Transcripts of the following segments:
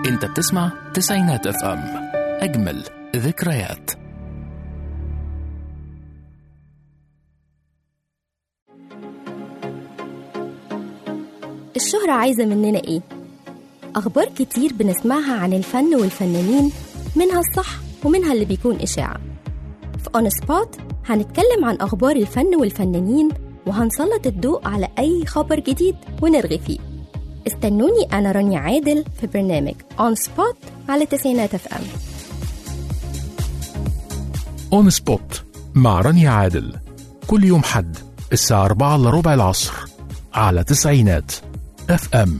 انت بتسمع تسعينات اف ام اجمل ذكريات الشهرة عايزة مننا إيه؟ أخبار كتير بنسمعها عن الفن والفنانين منها الصح ومنها اللي بيكون إشاعة في أون سبوت هنتكلم عن أخبار الفن والفنانين وهنسلط الضوء على أي خبر جديد ونرغي فيه استنوني أنا رانيا عادل في برنامج أون سبوت على تسعينات اف ام اون سبوت مع رانيا عادل كل يوم حد الساعة 4 الا ربع العصر على تسعينات اف ام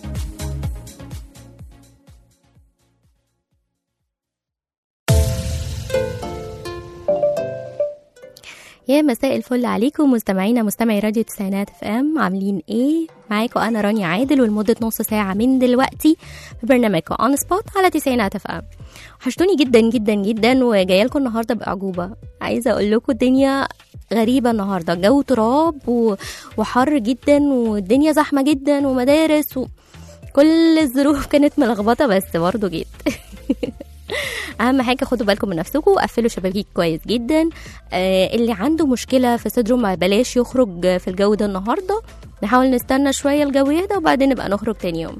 يا مساء الفل عليكم مستمعينا مستمعي راديو تسعينات اف ام عاملين ايه معاكم انا رانيا عادل ولمده نص ساعه من دلوقتي في برنامجكم اون سبوت على تسعينات اف ام وحشتوني جدا جدا جدا وجايه لكم النهارده باعجوبه عايزه اقول لكم الدنيا غريبه النهارده جو تراب و... وحر جدا والدنيا زحمه جدا ومدارس و... كل الظروف كانت ملخبطه بس برضه جيت اهم حاجه خدوا بالكم من نفسكم وقفلوا شبابيك كويس جدا آه اللي عنده مشكله في صدره ما بلاش يخرج في الجو ده النهارده نحاول نستنى شويه الجو يهدى وبعدين نبقى نخرج تاني يوم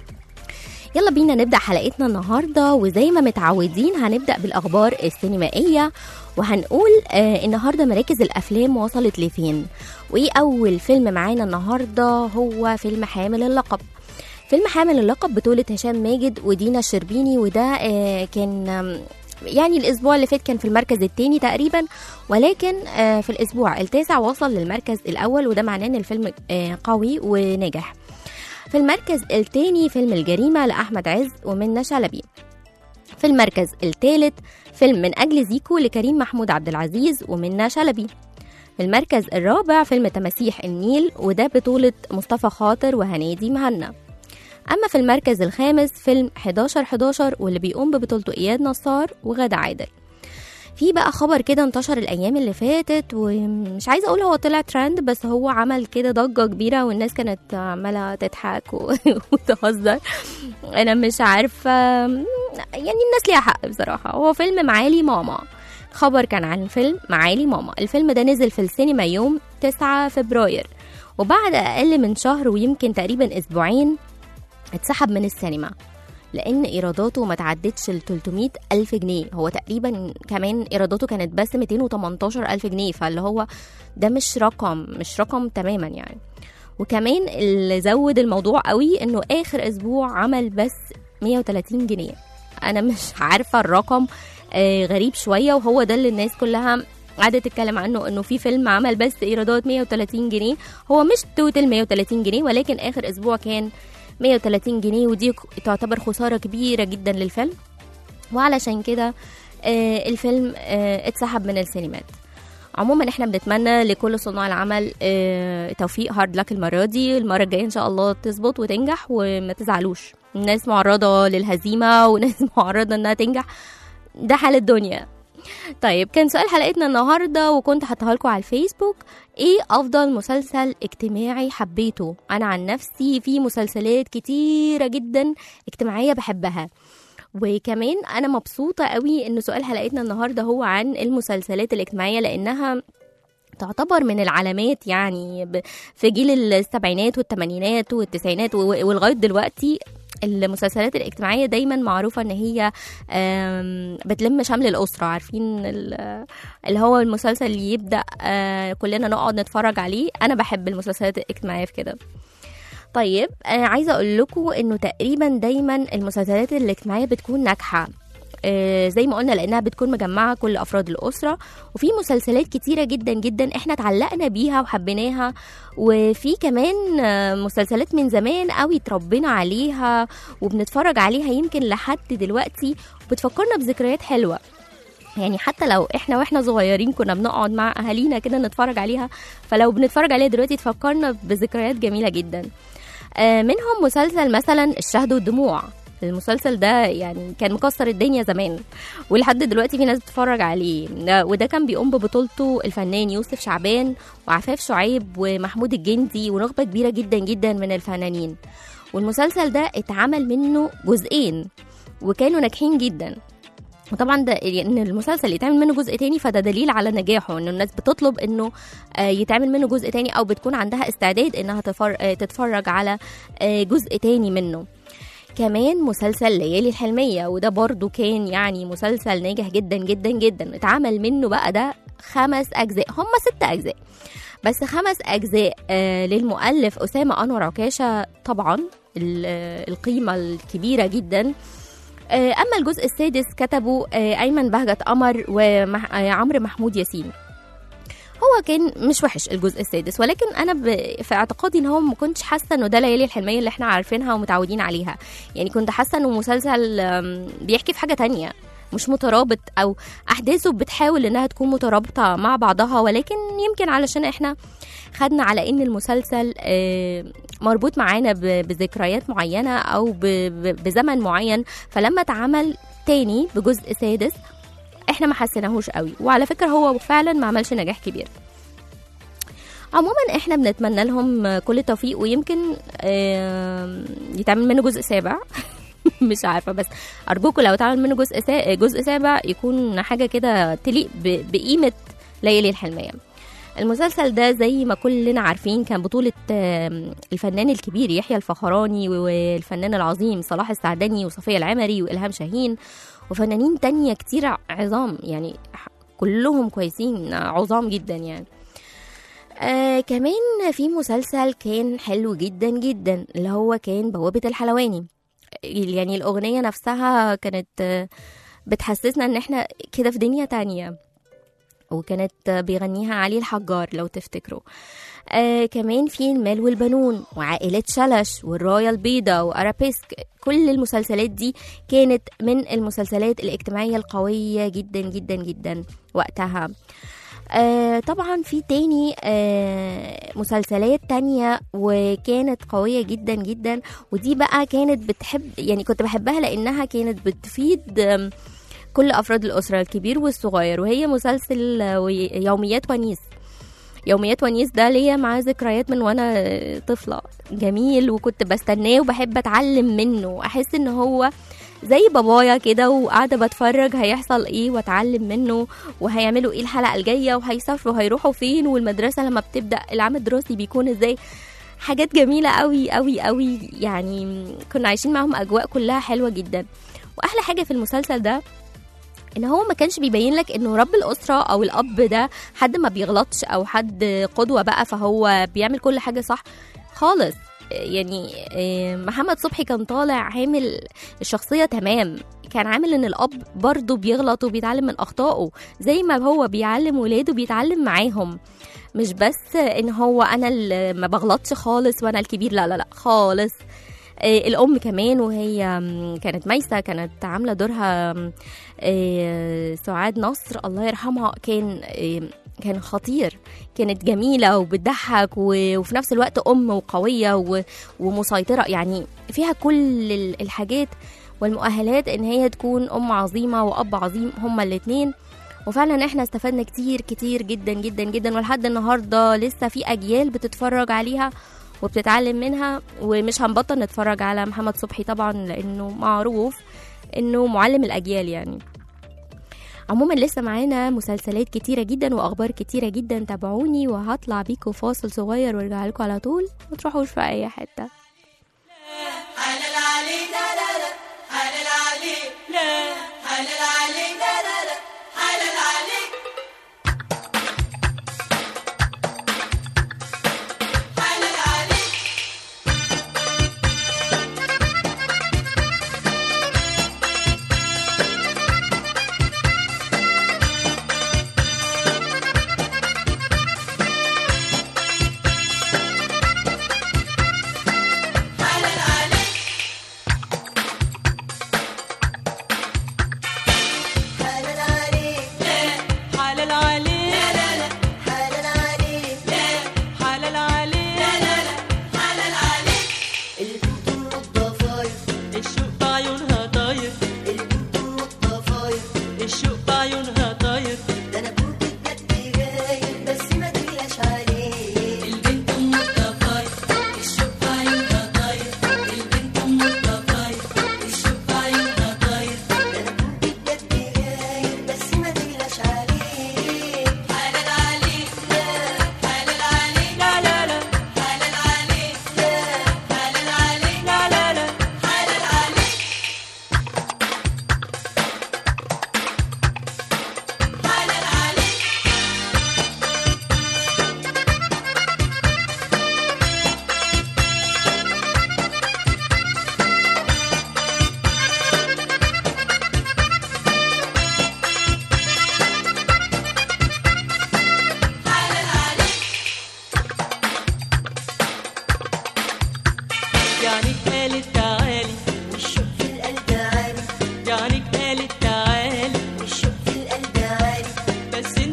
يلا بينا نبدا حلقتنا النهارده وزي ما متعودين هنبدا بالاخبار السينمائيه وهنقول آه النهارده مراكز الافلام وصلت لفين وايه اول فيلم معانا النهارده هو فيلم حامل اللقب فيلم حامل اللقب بطولة هشام ماجد ودينا الشربيني وده آه كان آم، يعني الاسبوع اللي فات كان في المركز الثاني تقريبا ولكن آه في الاسبوع التاسع وصل للمركز الاول وده معناه ان الفيلم آه قوي ونجح في المركز الثاني فيلم الجريمه لاحمد عز ومنى شلبي في المركز الثالث فيلم من اجل زيكو لكريم محمود عبد العزيز ومنى شلبي في المركز الرابع فيلم تماسيح النيل وده بطولة مصطفى خاطر وهنادي مهنا أما في المركز الخامس فيلم 11 11 واللي بيقوم ببطولته إياد نصار وغادة عادل في بقى خبر كده انتشر الأيام اللي فاتت ومش عايزة أقول هو طلع ترند بس هو عمل كده ضجة كبيرة والناس كانت عمالة تضحك و- وتهزر أنا مش عارفة يعني الناس ليها حق بصراحة هو فيلم معالي ماما خبر كان عن فيلم معالي ماما الفيلم ده نزل في السينما يوم 9 فبراير وبعد أقل من شهر ويمكن تقريبا أسبوعين اتسحب من السينما لان ايراداته ما تعدتش ال 300 الف جنيه هو تقريبا كمان ايراداته كانت بس 218 الف جنيه فاللي هو ده مش رقم مش رقم تماما يعني وكمان اللي زود الموضوع قوي انه اخر اسبوع عمل بس 130 جنيه انا مش عارفه الرقم آه غريب شويه وهو ده اللي الناس كلها قاعده تتكلم عنه انه في فيلم عمل بس ايرادات 130 جنيه هو مش توتال 130 جنيه ولكن اخر اسبوع كان 130 جنيه ودي ك- تعتبر خسارة كبيرة جدا للفيلم وعلشان كده آه، الفيلم آه، اتسحب من السينمات عموما احنا بنتمنى لكل صناع العمل آه، توفيق هارد لك المرة دي المرة الجاية ان شاء الله تظبط وتنجح وما تزعلوش الناس معرضة للهزيمة وناس معرضة انها تنجح ده حال الدنيا طيب كان سؤال حلقتنا النهارده وكنت حاطها لكم على الفيسبوك ايه افضل مسلسل اجتماعي حبيته انا عن نفسي في مسلسلات كتيره جدا اجتماعيه بحبها وكمان انا مبسوطه قوي ان سؤال حلقتنا النهارده هو عن المسلسلات الاجتماعيه لانها تعتبر من العلامات يعني ب- في جيل السبعينات والثمانينات والتسعينات و- ولغايه دلوقتي المسلسلات الاجتماعية دايما معروفة ان هي آم، بتلم شمل الأسرة عارفين ال- اللي هو المسلسل اللي يبدأ آه، كلنا نقعد نتفرج عليه أنا بحب المسلسلات الاجتماعية في كده طيب أنا عايزة أقول لكم إنه تقريبا دايما المسلسلات الاجتماعية بتكون ناجحة آه، زي ما قلنا لانها بتكون مجمعه كل افراد الاسره وفي مسلسلات كتيره جدا جدا احنا اتعلقنا بيها وحبيناها وفي كمان آه، مسلسلات من زمان قوي اتربينا عليها وبنتفرج عليها يمكن لحد دلوقتي بتفكرنا بذكريات حلوه يعني حتى لو احنا واحنا صغيرين كنا بنقعد مع اهالينا كده نتفرج عليها فلو بنتفرج عليها دلوقتي تفكرنا بذكريات جميله جدا آه، منهم مسلسل مثلا الشهد والدموع المسلسل ده يعني كان مكسر الدنيا زمان ولحد دلوقتي في ناس بتتفرج عليه ده- وده كان بيقوم ببطولته الفنان يوسف شعبان وعفاف شعيب ومحمود الجندي ونخبة كبيرة جدا جدا من الفنانين والمسلسل ده اتعمل منه جزئين وكانوا ناجحين جدا وطبعا ده ان المسلسل يتعمل منه جزء تاني فده دليل على نجاحه ان الناس بتطلب انه آه، يتعمل منه جزء تاني او بتكون عندها استعداد انها تفر- آه، تتفرج على آه، جزء تاني منه كمان مسلسل ليالي الحلمية وده برضو كان يعني مسلسل ناجح جدا جدا جدا اتعمل منه بقى ده خمس أجزاء هم ست أجزاء بس خمس أجزاء آه للمؤلف أسامة أنور عكاشة طبعا ال- آه، القيمة الكبيرة جدا آه، أما الجزء السادس كتبه آه، أيمن بهجت قمر وعمرو محمود ياسين هو كان مش وحش الجزء السادس ولكن انا ب... في اعتقادي ان هو ما كنتش حاسه انه ده ليالي الحلميه اللي احنا عارفينها ومتعودين عليها يعني كنت حاسه انه مسلسل آم، بيحكي في حاجه تانية مش مترابط او احداثه بتحاول انها تكون مترابطه مع بعضها ولكن يمكن علشان احنا خدنا على ان المسلسل آه، مربوط معانا ب- بذكريات معينه او ب- ب- بزمن معين فلما اتعمل تاني بجزء سادس احنا ما حسيناهوش قوي وعلى فكره هو فعلا ما عملش نجاح كبير عموما احنا بنتمنى لهم كل التوفيق ويمكن آم، يتعمل منه جزء سابع مش عارفه بس ارجوكم لو اتعمل منه جزء سا... جزء سابع يكون حاجه كده تليق ب... بقيمه ليالي الحلميه المسلسل ده زي ما كلنا عارفين كان بطولة آم، الفنان الكبير يحيى الفخراني والفنان العظيم صلاح السعدني وصفية العمري وإلهام شاهين وفنانين تانية كتير عظام يعني كلهم كويسين عظام جدا يعني آه كمان في مسلسل كان حلو جدا جدا اللي هو كان بوابة الحلواني يعني الأغنية نفسها كانت آه، بتحسسنا ان احنا كده في دنيا تانية وكانت آه، بيغنيها علي الحجار لو تفتكروا آه كمان في المال والبنون وعائلة شلش والراية البيضاء وأرابيسك كل المسلسلات دي كانت من المسلسلات الاجتماعية القوية جدا جدا جدا وقتها آه طبعا في تاني آه مسلسلات تانية وكانت قوية جدا جدا ودي بقى كانت بتحب يعني كنت بحبها لأنها كانت بتفيد آم، كل أفراد الأسرة الكبير والصغير وهي مسلسل آه، وي- يوميات ونيس يوميات ونيس ده ليا معاه ذكريات من وانا طفلة جميل وكنت بستناه وبحب اتعلم منه احس ان هو زي بابايا كده وقاعدة بتفرج هيحصل ايه واتعلم منه وهيعملوا ايه الحلقة الجاية وهيسافروا هيروحوا فين والمدرسة لما بتبدأ العام الدراسي بيكون ازاي حاجات جميلة قوي قوي قوي يعني كنا عايشين معاهم اجواء كلها حلوة جدا واحلى حاجة في المسلسل ده ان هو ما كانش بيبين لك انه رب الاسره او الاب ده حد ما بيغلطش او حد قدوه بقى فهو بيعمل كل حاجه صح خالص يعني آه، محمد صبحي كان طالع عامل الشخصيه تمام كان عامل ان الاب برضه بيغلط وبيتعلم من اخطائه زي ما هو بيعلم ولاده بيتعلم معاهم مش بس ان هو انا اللي ما بغلطش خالص وانا الكبير لا لا لا خالص آه، الام كمان وهي م، كانت ميسه كانت عامله دورها م، آه، سعاد نصر الله يرحمها كان آه، كان خطير كانت جميلة وبتضحك و- وفي نفس الوقت أم وقوية و- ومسيطرة يعني فيها كل ال- الحاجات والمؤهلات إن هي تكون أم عظيمة وأب عظيم هما الاتنين وفعلا احنا استفدنا كتير كتير جدا جدا جدا ولحد النهارده لسه في اجيال بتتفرج عليها وبتتعلم منها ومش هنبطل نتفرج على محمد صبحي طبعا لانه معروف انه معلم الاجيال يعني عموما لسه معانا مسلسلات كتيرة جدا واخبار كتيرة جدا تابعوني وهطلع بيكم فاصل صغير وارجع لكم على طول ما تروحوش في اي حتة حلال عليك لا لا لا حلال عليك لا حلال عليك لا لا لا حلال عليك حلال عليك حلال عليك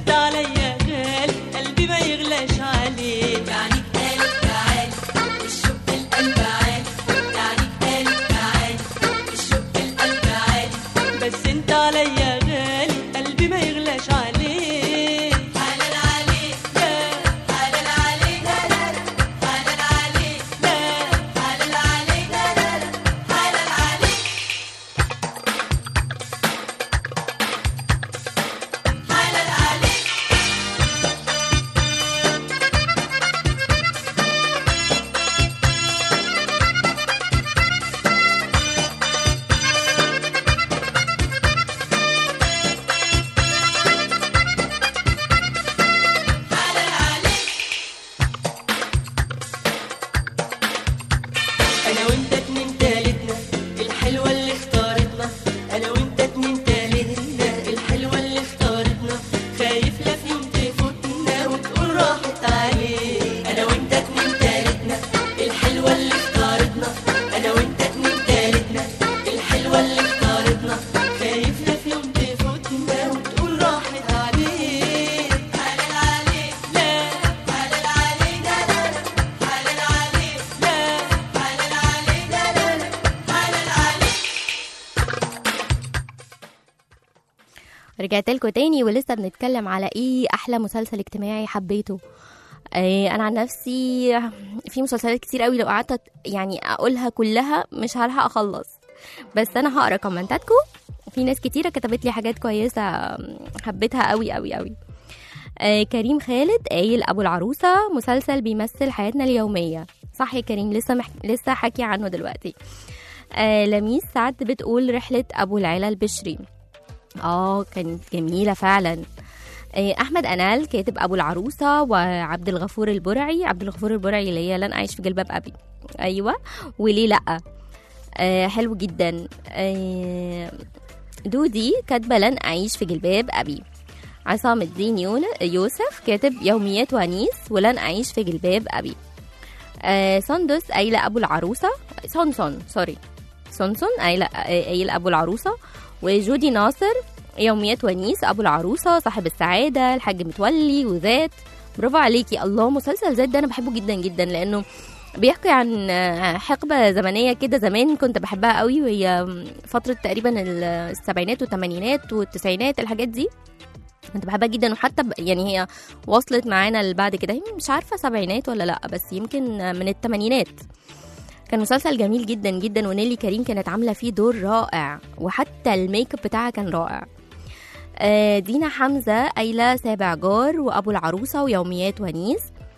انت عليا غالي قلبي ما يغلاش عليك يعني قالب تعالي الشوق في القلب عالي يعني قالب تعالي الشوق في القلب عالي بس انت عليا غالي قلبي ما يغلاش عليك حلال عليك لا حلال عليك لا لا لا حلال عليك لا حلال عليك لا لا لا حلال عليك حلال عليك حلال عليك انا وانت اتنين تالتنا الحلوه اللي اختارتنا انا وانت اتنين تالتنا الحلوه اللي اختارتنا خايف لا في يوم تفوتنا وتقول راحت عليك انا وانت اتنين تالتنا الحلوه اللي اختارتنا انا وانت اتنين تالتنا الحلوه اللي اختارتنا خايف لا في يوم تفوتنا وتقول راحت عليك حلال عليك لا حلال عليك لا لا لا حلال عليك لا حلال عليك لا لا لا حلال عليك رجعت لكم تاني ولسه بنتكلم على ايه احلى مسلسل اجتماعي حبيته آه، انا عن نفسي في مسلسلات كتير قوي لو قعدت يعني اقولها كلها مش هلحق اخلص بس انا هقرا كومنتاتكم في ناس كتيره كتبت لي حاجات كويسه حبيتها قوي قوي قوي آه، كريم خالد قايل ابو العروسه مسلسل بيمثل حياتنا اليوميه صح يا كريم لسه مح... لسه حكي عنه دلوقتي آه لميس سعد بتقول رحله ابو العلا البشري اه كانت جميله فعلا آه، احمد انال كاتب ابو العروسه وعبد الغفور البرعي عبد الغفور البرعي اللي هي لن اعيش في جلباب ابي ايوه وليه لا آه حلو جدا آه دودي كاتبه لن اعيش في جلباب ابي عصام الدين يون- يوسف كاتب يوميات ونيس ولن اعيش في جلباب ابي آه سندس قايله ابو العروسه سونسون سوري سونسون قايله آه، قايله ابو العروسه وجودي ناصر يوميات ونيس ابو العروسه صاحب السعاده الحاج متولي وذات برافو عليكي الله مسلسل ذات ده انا بحبه جدا جدا لانه بيحكي عن آه، حقبة زمنية كده زمان كنت بحبها قوي وهي فترة تقريبا السبعينات والثمانينات والتسعينات الحاجات دي كنت بحبها جدا وحتى ب- يعني هي وصلت معانا لبعد كده هي مش عارفة سبعينات ولا لا بس يمكن من الثمانينات كان مسلسل جميل جدا جدا ونيلي كريم كانت عاملة فيه دور رائع وحتى الميك اب بتاعها كان رائع آه، دينا حمزة قايلة سابع جار وأبو العروسة ويوميات ونيس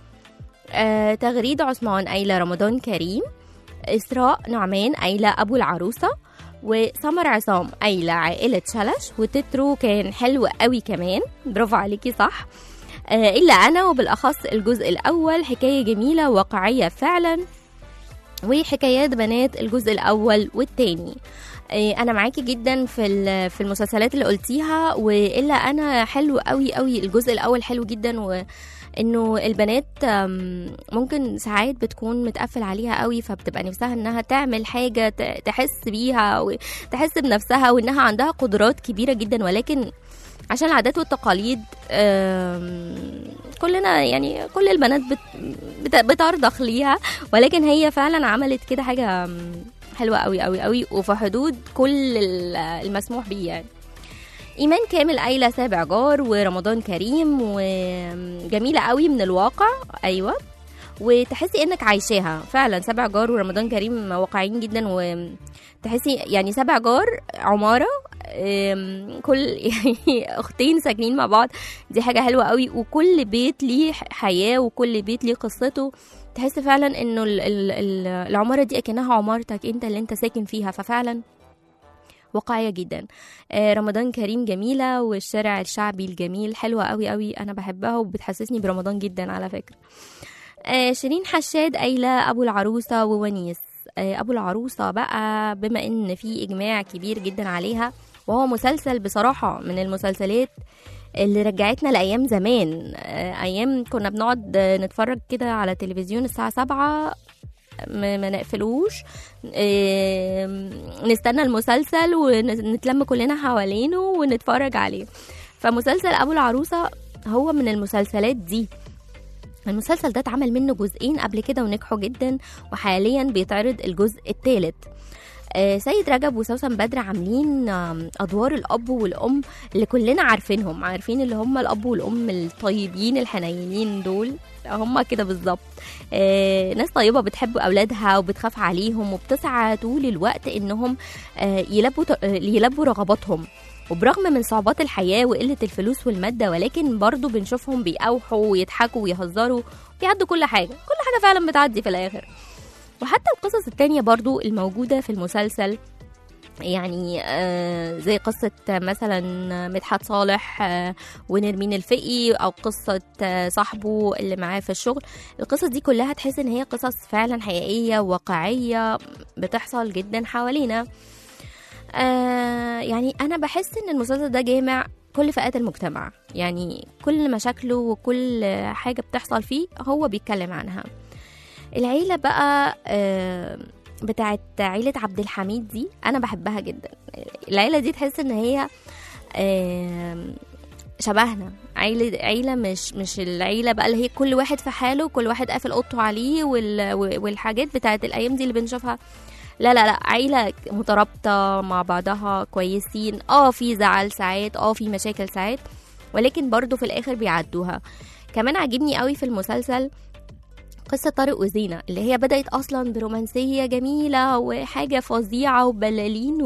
آه، تغريد عثمان قايلة رمضان كريم إسراء نعمان قايلة أبو العروسة وسمر عصام قايلة عائلة شلش وتترو كان حلو قوي كمان برافو عليكي صح آه، إلا أنا وبالأخص الجزء الأول حكاية جميلة واقعية فعلا وحكايات بنات الجزء الأول والتاني آه، انا معاكي جدا في ال- في المسلسلات اللي قلتيها والا انا حلو قوي قوي الجزء الاول حلو جدا وانه البنات آم، ممكن ساعات بتكون متقفل عليها قوي فبتبقى نفسها انها تعمل حاجه ت- تحس بيها وتحس بنفسها وانها عندها قدرات كبيره جدا ولكن عشان العادات والتقاليد آم، كلنا يعني كل البنات بت بت- بترضخ ليها ولكن هي فعلا عملت كده حاجه آم، حلوه قوي قوي قوي وفي حدود كل ال- المسموح بيه يعني ايمان كامل قايله سابع جار ورمضان كريم وجميله قوي من الواقع ايوه وتحسي انك عايشاها فعلا سبع جار ورمضان كريم واقعيين جدا وتحسي يعني سبع جار عماره أم، كل يعني اختين ساكنين مع بعض دي حاجه حلوه قوي وكل بيت ليه حياه وكل بيت ليه قصته تحس فعلا انه ال- ال- ال- العماره دي اكنها عمارتك انت اللي انت ساكن فيها ففعلا واقعيه جدا آه، رمضان كريم جميله والشارع الشعبي الجميل حلوه قوي قوي انا بحبها وبتحسسني برمضان جدا على فكره آه، شيرين حشاد قايله ابو العروسه وونيس آه، ابو العروسه بقى بما ان في اجماع كبير جدا عليها وهو مسلسل بصراحه من المسلسلات اللي رجعتنا لايام زمان آه، ايام كنا بنقعد آه، نتفرج كده على التلفزيون الساعه سبعة ما ما نقفلوش آم، نستنى المسلسل ونتلم كلنا حوالينه ونتفرج عليه فمسلسل ابو العروسه هو من المسلسلات دي المسلسل ده اتعمل منه جزئين قبل كده ونجحوا جدا وحاليا بيتعرض الجزء الثالث آه، سيد رجب وسوسن بدر عاملين آم، ادوار الاب والام اللي كلنا عارفينهم عارفين اللي هم الاب والام الطيبين الحنينين دول هم كده بالظبط آه، ناس طيبه بتحب اولادها وبتخاف عليهم وبتسعى طول الوقت انهم آه، يلبوا ت- آه، يلبوا رغباتهم وبرغم من صعوبات الحياة وقلة الفلوس والمادة ولكن برضو بنشوفهم بيقاوحوا ويضحكوا ويهزروا بيعدوا كل حاجة كل حاجة فعلا بتعدي في الآخر وحتى القصص التانية برضو الموجودة في المسلسل يعني آه زي قصة مثلا مدحت صالح آه ونرمين الفقي أو قصة آه صاحبه اللي معاه في الشغل القصص دي كلها تحس إن هي قصص فعلا حقيقية واقعية بتحصل جدا حوالينا آه يعني أنا بحس إن المسلسل ده جامع كل فئات المجتمع يعني كل مشاكله وكل حاجة بتحصل فيه هو بيتكلم عنها العيلة بقى آه بتاعت عيلة عبد الحميد دي أنا بحبها جدا العيلة دي تحس إن هي آم، شبهنا عيلة عيلة مش مش العيلة بقى اللي هي كل واحد في حاله كل واحد قافل اوضته عليه وال والحاجات بتاعت الأيام دي اللي بنشوفها لا لا لا عيلة مترابطة مع بعضها كويسين اه في زعل ساعات اه في مشاكل ساعات ولكن برضو في الآخر بيعدوها كمان عاجبني قوي في المسلسل قصة طارق وزينة اللي هي بدأت أصلا برومانسية جميلة وحاجة فظيعة وبلالين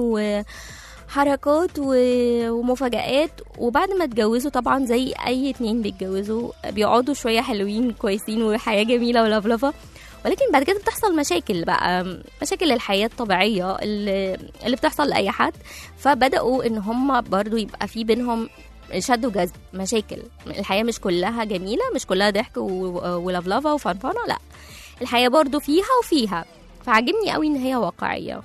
وحركات و- ومفاجآت وبعد ما اتجوزوا طبعا زي أي اتنين بيتجوزوا بيقعدوا شوية حلوين كويسين وحياة جميلة ولفلفة ولكن بعد كده بتحصل مشاكل بقى مشاكل الحياة الطبيعية اللي, اللي بتحصل لأي حد فبدأوا إن هم برضو يبقى في بينهم شد وجذب مشاكل الحياة مش كلها جميلة مش كلها ضحك و- ولفلفة وفنفنة لا الحياة برضو فيها وفيها فعجبني قوي ان هي واقعية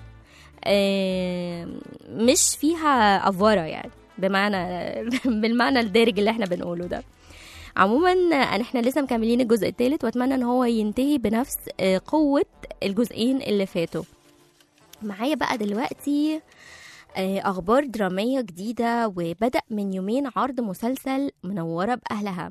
آم، مش فيها أفورة يعني بمعنى بالمعنى الدارج اللي احنا بنقوله ده عموما آه، احنا لسه مكملين الجزء الثالث واتمنى ان هو ينتهي بنفس آه، قوة الجزئين اللي فاتوا معايا بقى دلوقتي آه، أخبار درامية جديدة وبدأ من يومين عرض مسلسل منورة بأهلها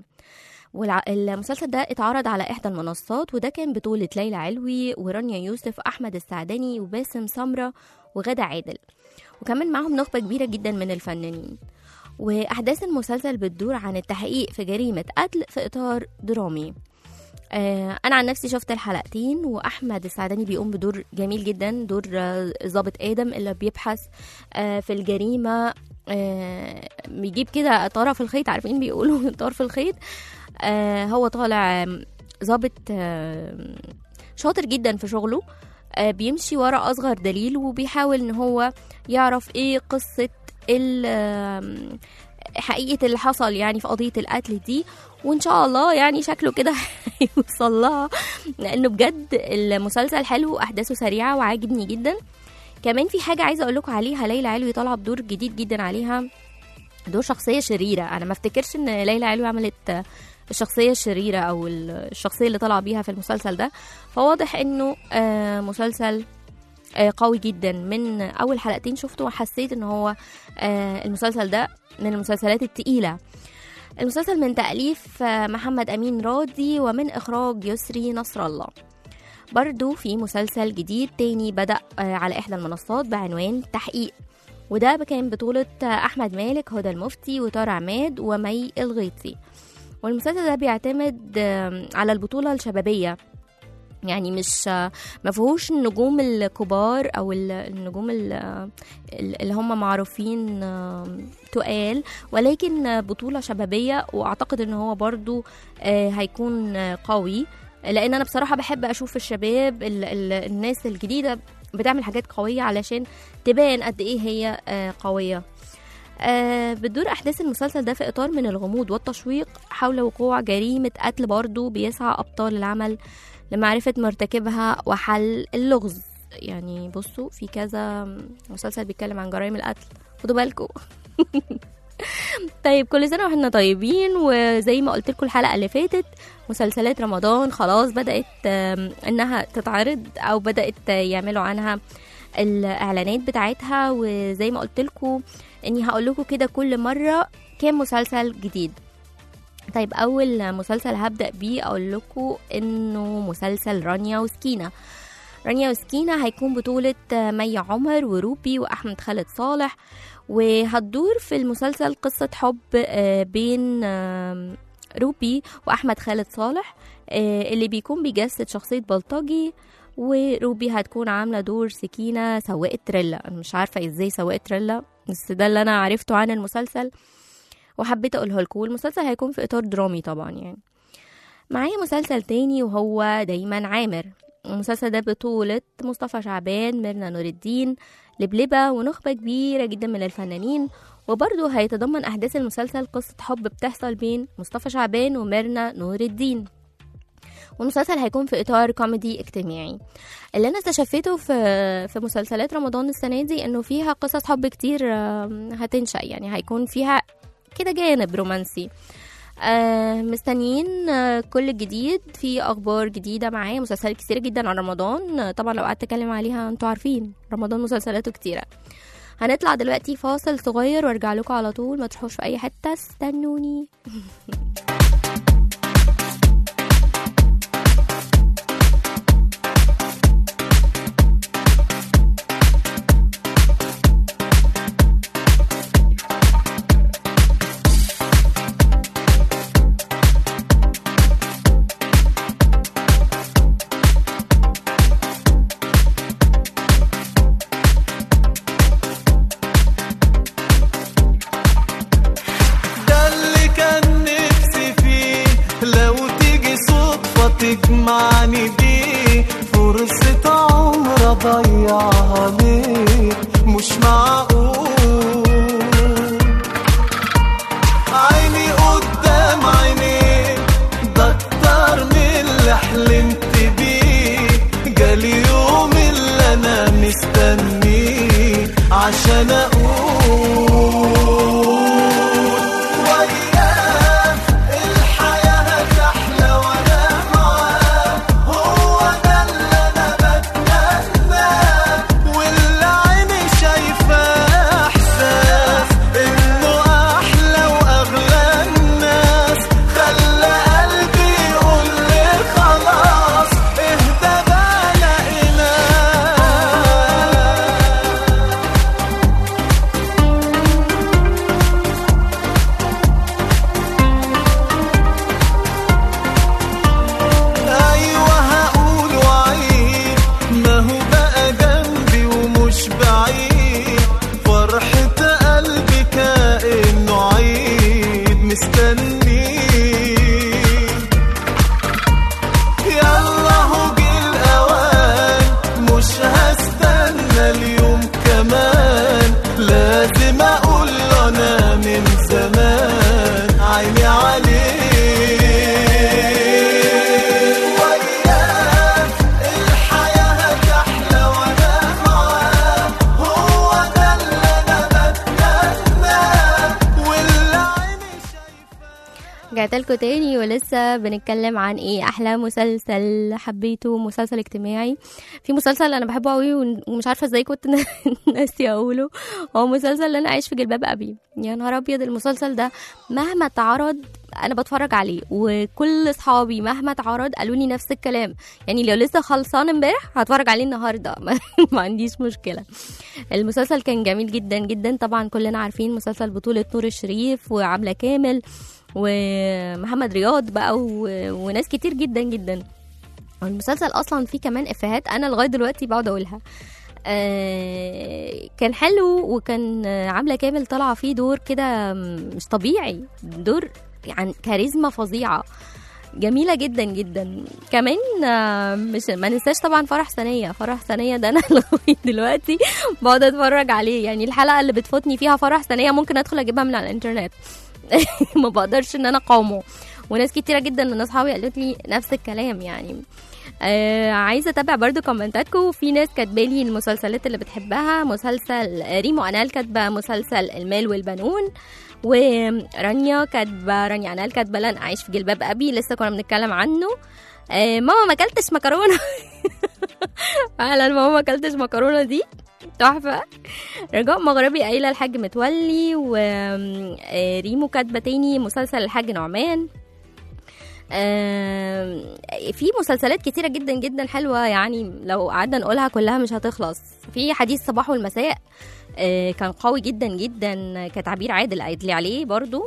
والمسلسل ده اتعرض على إحدى المنصات وده كان بطولة ليلى علوي ورانيا يوسف أحمد السعدني وباسم سمرة وغادة عادل وكمان معاهم نخبة كبيرة جدا من الفنانين وأحداث المسلسل بتدور عن التحقيق في جريمة قتل في إطار درامي آه، انا عن نفسي شفت الحلقتين واحمد السعداني بيقوم بدور جميل جدا دور آه، ضابط ادم اللي بيبحث آه، في الجريمه آه، بيجيب كده طرف الخيط عارفين بيقولوا طرف الخيط آه، هو طالع آم، ضابط آم، شاطر جدا في شغله آه، بيمشي ورا اصغر دليل وبيحاول ان هو يعرف ايه قصه ال- آم، حقيقه اللي حصل يعني في قضيه القتل دي وان شاء الله يعني شكله كده هيوصل لها لانه بجد المسلسل حلو واحداثه سريعه وعاجبني جدا كمان في حاجه عايزه اقول لكم عليها ليلى علوي طالعه بدور جديد جدا عليها دور شخصيه شريره انا ما افتكرش ان ليلى علوي عملت الشخصيه الشريره او الشخصيه اللي طالعه بيها في المسلسل ده فواضح انه آه، مسلسل آه، قوي جدا من اول حلقتين شفته وحسيت ان هو آه، المسلسل ده من المسلسلات التقيله المسلسل من تأليف آه، محمد أمين راضي ومن إخراج يسري نصر الله برضو في مسلسل جديد تاني بدأ آه، على إحدى المنصات بعنوان تحقيق وده كان بطولة آه، أحمد مالك هدى المفتي وطارق عماد ومي الغيطي والمسلسل ده بيعتمد آه، على البطولة الشبابية يعني مش آه، ما فيهوش النجوم الكبار او ال- النجوم ال- ال- اللي هم معروفين آه، تقال ولكن آه، بطولة شبابية واعتقد ان هو برضو آه، هيكون آه، قوي لان انا بصراحة بحب اشوف الشباب ال- ال- الناس الجديدة بتعمل حاجات قوية علشان تبان قد ايه هي آه، قوية آه بتدور أحداث المسلسل ده في إطار من الغموض والتشويق حول وقوع جريمة قتل برضو بيسعى أبطال العمل لمعرفة مرتكبها وحل اللغز يعني بصوا في كذا مسلسل بيتكلم عن جرائم القتل خدوا بالكم طيب كل سنة واحنا طيبين وزي ما قلت لكم الحلقة اللي فاتت مسلسلات رمضان خلاص بدأت آم، انها تتعرض او بدأت يعملوا عنها الاعلانات بتاعتها وزي ما قلت لكم اني هقول لكم كده كل مرة كام مسلسل جديد طيب اول مسلسل هبدا بيه اقول لكم انه مسلسل رانيا وسكينه رانيا وسكينة هيكون بطولة مي عمر وروبي وأحمد خالد صالح وهتدور في المسلسل قصة حب آه، بين آم، روبي وأحمد خالد صالح آه، اللي بيكون بيجسد شخصية بلطجي وروبي هتكون عاملة دور سكينة سواقة تريلا أنا مش عارفة ازاي سواقة تريلا بس ده اللي أنا عرفته عن المسلسل وحبيت أقوله لكم المسلسل هيكون في إطار درامي طبعا يعني معايا مسلسل تاني وهو دايما عامر المسلسل ده بطولة مصطفى شعبان ميرنا نور الدين لبلبة ونخبة كبيرة جدا من الفنانين وبرضه هيتضمن أحداث المسلسل قصة حب بتحصل بين مصطفى شعبان وميرنا نور الدين والمسلسل هيكون في إطار كوميدي اجتماعي اللي أنا استشفيته في في مسلسلات رمضان السنة دي إنه فيها قصص حب كتير آم، هتنشأ يعني هيكون فيها كده جانب رومانسي آه مستنيين آه كل جديد في اخبار جديده معايا مسلسلات كتيره جدا عن رمضان آه طبعا لو قعدت اتكلم عليها انتوا عارفين رمضان مسلسلاته كتيره هنطلع دلوقتي فاصل صغير وارجع لكم على طول ما تروحوش في اي حته استنوني ده اللي كان نفسي فيه لو تيجي صدفة تجمعني بيه فرصة عمر أضيعها ليه مش معقول عيني قدام عينيك ده أكتر من اللي حلمت بيه جالي يوم اللي أنا مستنيه عشان أقول وياه الحياة هتحلى وأنا معاه هو ده اللي أنا بتمناه واللي عيني شايفاه إحساس إنه أحلى وأغلى الناس خلى قلبي يقول لي خلاص اهدى بقى لقيناه ايوه هقول وعيد ما هو بقى جنبي ومش بعيد فرحة قلبي كأنه عيد مستنيه يلا هو جه الاوان مش هستنى اليوم كمان لازم اقول له انا من زمان عيني عليه وياه الحياة هتحلى وانا معاه هو ده اللي انا بتمناه واللي عيني شايفاه رجعت لكم تاني ولسه بنتكلم عن ايه احلى مسلسل حبيته مسلسل اجتماعي في مسلسل انا بحبه قوي ومش عارفه ازاي كنت ناسيه اقوله هو مسلسل اللي انا عايش في جلباب ابي يا نهار ابيض المسلسل ده مهما اتعرض انا بتفرج عليه وكل اصحابي مهما اتعرض قالوا لي نفس الكلام يعني لو لسه خلصان امبارح هتفرج عليه النهارده ما, ما عنديش مشكله المسلسل كان جميل جدا جدا طبعا كلنا عارفين مسلسل بطوله نور الشريف وعبله كامل ومحمد رياض بقى و... وناس كتير جدا جدا المسلسل اصلا فيه كمان افيهات انا لغايه دلوقتي بقعد اقولها آه كان حلو وكان آه، عامله كامل طالعه فيه دور كده م- مش طبيعي دور عن كاريزما فظيعه جميلة جدا جدا كمان آه، مش ما ننساش طبعا فرح ثانية فرح ثانية ده انا لغاية دلوقتي بقعد اتفرج عليه يعني الحلقة اللي بتفوتني فيها فرح ثانية ممكن ادخل اجيبها من على الانترنت ما بقدرش ان انا اقاومه وناس كتيرة جدا من اصحابي قالت لي نفس الكلام يعني آه عايزه اتابع برضو كومنتاتكم في ناس كاتبالي المسلسلات اللي بتحبها مسلسل ريمو انال كاتبه مسلسل المال والبنون ورانيا كاتبه رانيا انال كاتبه لن اعيش في جلباب ابي لسه كنا بنتكلم عنه آه ماما ما اكلتش مكرونه فعلا ماما ما اكلتش مكرونه دي تحفه رجاء مغربي قايله الحاج متولي وريمو كاتبه تاني مسلسل الحاج نعمان آم، في مسلسلات كتيرة جدا جدا حلوة يعني لو قعدنا نقولها كلها مش هتخلص في حديث الصباح والمساء آه، كان قوي جدا جدا كتعبير عادل قايد لي عليه برضو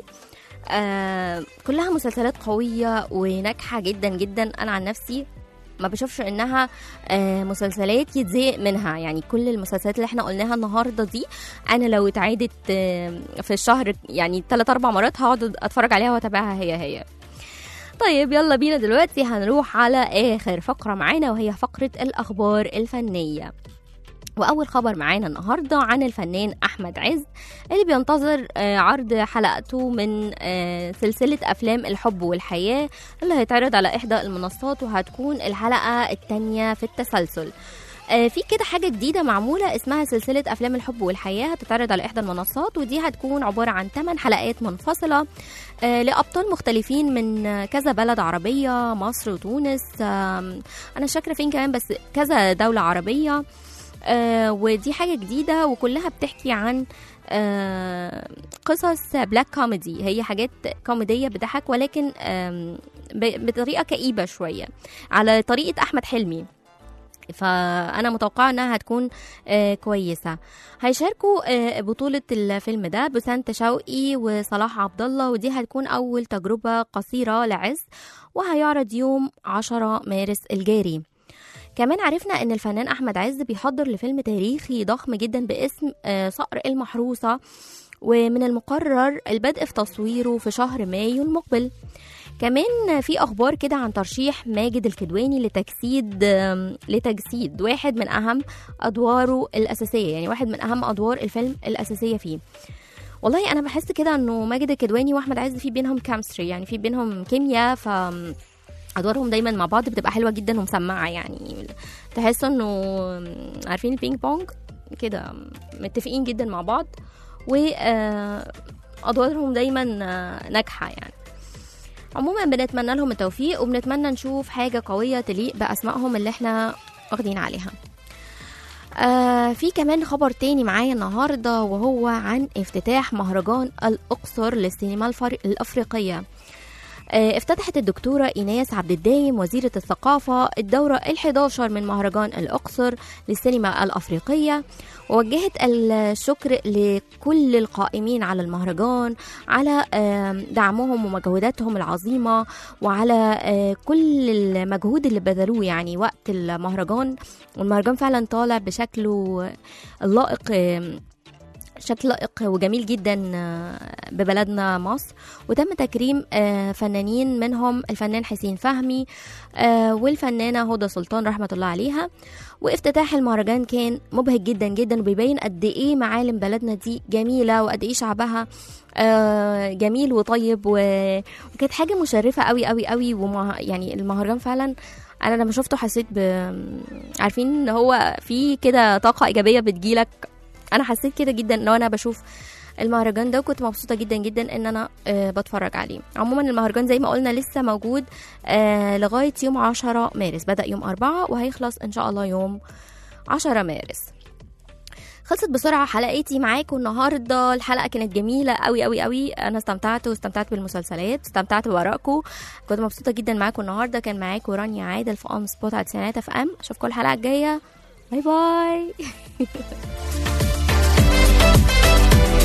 آه، كلها مسلسلات قوية وناجحة جدا جدا أنا عن نفسي ما بشوفش انها آه، مسلسلات يتزهق منها يعني كل المسلسلات اللي احنا قلناها النهارده دي انا لو اتعادت آه، في الشهر يعني ثلاث اربع مرات هقعد اتفرج عليها واتابعها هي هي طيب يلا بينا دلوقتي هنروح على اخر فقره معانا وهي فقره الاخبار الفنيه واول خبر معانا النهارده عن الفنان احمد عز اللي بينتظر آه، عرض حلقته من آه، سلسله افلام الحب والحياه اللي هيتعرض على احدى المنصات وهتكون الحلقه الثانيه في التسلسل آه، في كده حاجة جديدة معمولة اسمها سلسلة أفلام الحب والحياة هتتعرض على إحدى المنصات ودي هتكون عبارة عن 8 حلقات منفصلة آه، لأبطال مختلفين من آه، كذا بلد عربية مصر وتونس آم، أنا مش فاكرة فين كمان بس كذا دولة عربية آه، ودي حاجة جديدة وكلها بتحكي عن آه، قصص بلاك كوميدي هي حاجات كوميدية بتضحك ولكن آم، ب- بطريقة كئيبة شوية على طريقة أحمد حلمي فانا متوقعه انها هتكون آه كويسه هيشاركوا آه بطوله الفيلم ده بسنت شوقي وصلاح عبد الله ودي هتكون اول تجربه قصيره لعز وهيعرض يوم 10 مارس الجاري كمان عرفنا ان الفنان احمد عز بيحضر لفيلم تاريخي ضخم جدا باسم آه صقر المحروسه ومن المقرر البدء في تصويره في شهر مايو المقبل كمان في اخبار كده عن ترشيح ماجد الكدواني لتجسيد آم، لتجسيد واحد من اهم ادواره الاساسيه يعني واحد من اهم ادوار الفيلم الاساسيه فيه والله انا بحس كده انه ماجد الكدواني واحمد عز في بينهم كيمستري يعني في بينهم كيمياء ف ادوارهم دايما مع بعض بتبقى حلوه جدا ومسمعه يعني تحس انه عارفين البينج بونج كده متفقين جدا مع بعض و آه، ادوارهم دايما آه، ناجحه يعني عموما بنتمنى لهم التوفيق وبنتمنى نشوف حاجة قوية تليق بأسمائهم اللي احنا واخدين عليها آه في كمان خبر تاني معايا النهاردة وهو عن افتتاح مهرجان الأقصر للسينما الفر- الأفريقية آه، افتتحت الدكتورة إيناس عبد الدايم وزيرة الثقافة الدورة ال11 من مهرجان الأقصر للسينما الأفريقية ووجهت الشكر لكل القائمين على المهرجان على آم، دعمهم ومجهوداتهم العظيمة وعلى آه، كل المجهود اللي بذلوه يعني وقت المهرجان والمهرجان فعلا طالع بشكله اللائق آم، شكل لائق وجميل جدا آه، ببلدنا مصر وتم تكريم آه، فنانين منهم الفنان حسين فهمي آه، والفنانة هدى سلطان رحمة الله عليها وافتتاح المهرجان كان مبهج جدا جدا وبيبين قد ايه معالم بلدنا دي جميلة وقد ايه شعبها آه، جميل وطيب و- وكانت حاجة مشرفة قوي قوي قوي وما يعني المهرجان فعلا انا لما شفته حسيت ب عارفين ان هو في كده طاقة ايجابية بتجيلك انا حسيت كده جدا ان انا بشوف المهرجان ده وكنت مبسوطة جدا جدا ان انا آه بتفرج عليه عموما المهرجان زي ما قلنا لسه موجود آه لغاية يوم 10 مارس بدأ يوم 4 وهيخلص ان شاء الله يوم 10 مارس خلصت بسرعة حلقتي معاكم النهاردة الحلقة كانت جميلة قوي قوي قوي أنا استمتعت واستمتعت بالمسلسلات استمتعت بورقكم كنت مبسوطة جدا معاكم النهاردة كان معاكم رانيا عادل في أون سبوت على تسعينات اف ام أشوفكم الحلقة الجاية باي باي